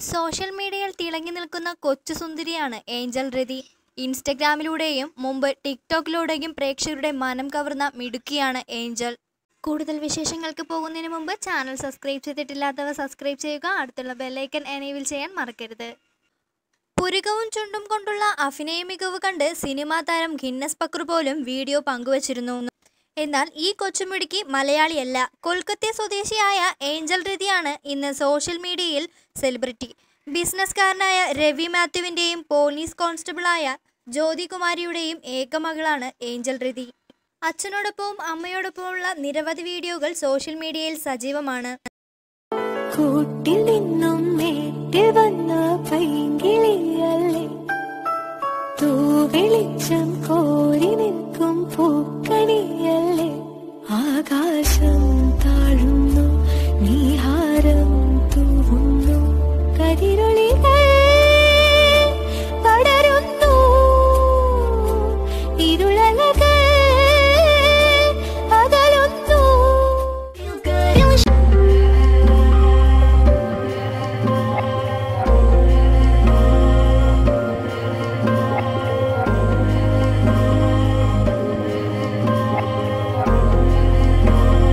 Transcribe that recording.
social മീഡിയയിൽ തിളങ്ങി നിൽക്കുന്ന കൊച്ചു സുന്ദരിയാണ് ഏഞ്ചൽ രതി ഇൻസ്റ്റഗ്രാമിലൂടെയും മുമ്പ് ടിക്ടോക്കിലൂടെയും പ്രേക്ഷകരുടെ മനം കവർന്ന മിടുക്കിയാണ് ഏഞ്ചൽ കൂടുതൽ വിശേഷങ്ങൾക്ക് പോകുന്നതിന് മുമ്പ് ചാനൽ സബ്സ്ക്രൈബ് ചെയ്തിട്ടില്ലാത്തവർ സബ്സ്ക്രൈബ് ചെയ്യുക അടുത്തുള്ള ബെല്ലൈക്കൻ എനേബിൾ ചെയ്യാൻ മറക്കരുത് പുരുകവും ചുണ്ടും കൊണ്ടുള്ള അഭിനയ മികവ് കണ്ട് സിനിമാ താരം ഗിന്നസ് പക്രു പോലും വീഡിയോ പങ്കുവച്ചിരുന്നു എന്നാൽ ഈ കൊച്ചുമിടുക്കി മലയാളിയല്ല കൊൽക്കത്ത സ്വദേശിയായ ഏഞ്ചൽ രതിയാണ് ഇന്ന് സോഷ്യൽ മീഡിയയിൽ സെലിബ്രിറ്റി ബിസിനസ്സുകാരനായ രവി മാത്യുവിൻ്റെയും പോലീസ് കോൺസ്റ്റബിളായ ജ്യോതികുമാരിയുടെയും ഏക മകളാണ് ഏഞ്ചൽ രതി അച്ഛനോടൊപ്പവും അമ്മയോടൊപ്പമുള്ള നിരവധി വീഡിയോകൾ സോഷ്യൽ മീഡിയയിൽ സജീവമാണ് കൂട്ടിൽ നിന്നും മേറ്റ് വന്ന പൈങ്കിളിയല്ലേ തൂവെളിച്ചം കോരി നിൽക്കും പൂക്കണിയല്ലേ ആകാശം താഴുന്നു നീഹാരം തൂവുന്നു കരിരൊളി